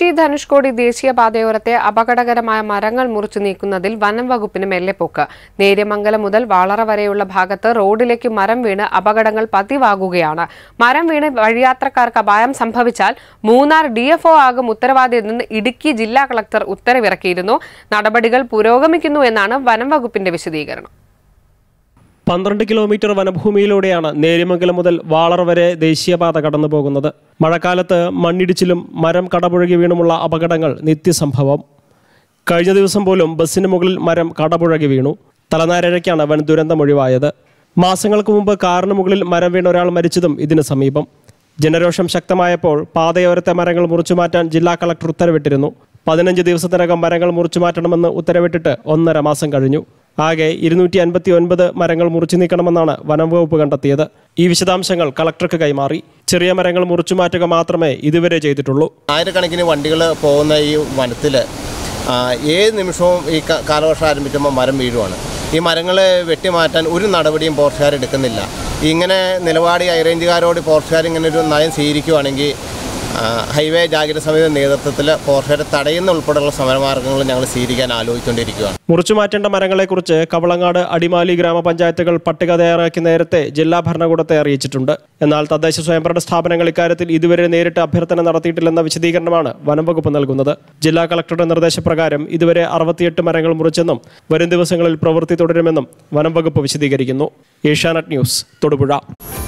കൊച്ചി ധനുഷ്കോടി ദേശീയപാതയോരത്തെ അപകടകരമായ മരങ്ങൾ മുറിച്ചു നീക്കുന്നതിൽ വനം വകുപ്പിന് മെല്ലെപ്പോക്ക് നേര്യമംഗലം മുതൽ വാളറ വരെയുള്ള ഭാഗത്ത് റോഡിലേക്ക് മരം വീണ് അപകടങ്ങൾ പതിവാകുകയാണ് മരം വീണ് വഴിയാത്രക്കാർക്ക് അപായം സംഭവിച്ചാൽ മൂന്നാർ ഡിഎഫ്ഒ ആകും ഉത്തരവാദിയെന്ന് ഇടുക്കി ജില്ലാ കളക്ടർ ഉത്തരവിറക്കിയിരുന്നു നടപടികൾ പുരോഗമിക്കുന്നു എന്നാണ് വനം വകുപ്പിന്റെ വിശദീകരണം പന്ത്രണ്ട് കിലോമീറ്റർ വനഭൂമിയിലൂടെയാണ് നേര്യമംഗലം മുതൽ വാളർ വരെ ദേശീയപാത കടന്നു പോകുന്നത് മഴക്കാലത്ത് മണ്ണിടിച്ചിലും മരം കടപുഴകി വീണുമുള്ള അപകടങ്ങൾ നിത്യസംഭവം കഴിഞ്ഞ ദിവസം പോലും ബസ്സിന് മുകളിൽ മരം കടപുഴകി വീണു തലനാരിഴയ്ക്കാണ് വൻ ദുരന്തം ഒഴിവായത് മാസങ്ങൾക്ക് മുമ്പ് കാറിന് മുകളിൽ മരം വീണ ഒരാൾ മരിച്ചതും ഇതിന് സമീപം ജനരോഷം ശക്തമായപ്പോൾ പാതയോരത്തെ മരങ്ങൾ മുറിച്ചു മാറ്റാൻ ജില്ലാ കളക്ടർ ഉത്തരവിട്ടിരുന്നു പതിനഞ്ച് ദിവസത്തിനകം മരങ്ങൾ മുറിച്ചു മാറ്റണമെന്ന് ഉത്തരവിട്ടിട്ട് ഒന്നര മാസം കഴിഞ്ഞു ആകെ ഇരുന്നൂറ്റി അൻപത്തി ഒൻപത് മരങ്ങൾ മുറിച്ചു നീക്കണമെന്നാണ് വനം വകുപ്പ് കണ്ടെത്തിയത് ഈ വിശദാംശങ്ങൾ കളക്ടർക്ക് കൈമാറി ചെറിയ മരങ്ങൾ മുറിച്ചു മാറ്റുക മാത്രമേ ഇതുവരെ ചെയ്തിട്ടുള്ളൂ ആയിരക്കണക്കിന് വണ്ടികൾ പോകുന്ന ഈ വനത്തിൽ ഏത് നിമിഷവും ഈ ക- കാലവർഷം ആരംഭിക്കുമ്പോൾ മരം വീഴുവാണ് ഈ മരങ്ങൾ വെട്ടിമാറ്റാൻ ഒരു നടപടിയും പോർച്ചുകാർ എടുക്കുന്നില്ല ഇങ്ങനെ നിലപാടി ഹൈറേഞ്ചുകാരോട് പോർച്ചുകാർ ഇങ്ങനെ ഒരു നയം സ്വീകരിക്കുവാണെങ്കിൽ ആ, ഹൈവേ ജാഗ്രത സമിതിയുടെ നേതൃത്വത്തിൽ പോർച്ചുകാരെ തടയുന്ന ഉൾപ്പെടെയുള്ള സമരമാർഗ്ഗങ്ങൾ ഞങ്ങൾ സ്വീകരിക്കാൻ ആലോചിച്ചുകൊണ്ടിരിക്കുകയാണ് മുറിച്ചു മാറ്റേണ്ട മരങ്ങളെക്കുറിച്ച് കവളങ്ങാട് അടിമാലി ഗ്രാമപഞ്ചായത്തുകൾ പട്ടിക തയ്യാറാക്കി നേരത്തെ ജില്ലാ ഭരണകൂടത്തെ അറിയിച്ചിട്ടുണ്ട് എന്നാൽ തദ്ദേശ സ്വയംഭരണ സ്ഥാപനങ്ങൾ ഇക്കാര്യത്തിൽ ഇതുവരെ നേരിട്ട് അഭ്യർത്ഥന നടത്തിയിട്ടില്ലെന്ന വിശദീകരണമാണ് വനം വകുപ്പ് നൽകുന്നത് ജില്ലാ കളക്ടറുടെ നിർദ്ദേശപ്രകാരം ഇതുവരെ അറുപത്തിയെട്ട് മരങ്ങൾ മുറിച്ചെന്നും വരും ദിവസങ്ങളിൽ പ്രവൃത്തി തുടരുമെന്നും വനം വകുപ്പ് വിശദീകരിക്കുന്നു ഏഷ്യാനെറ്റ് ന്യൂസ് തൊടുപുഴ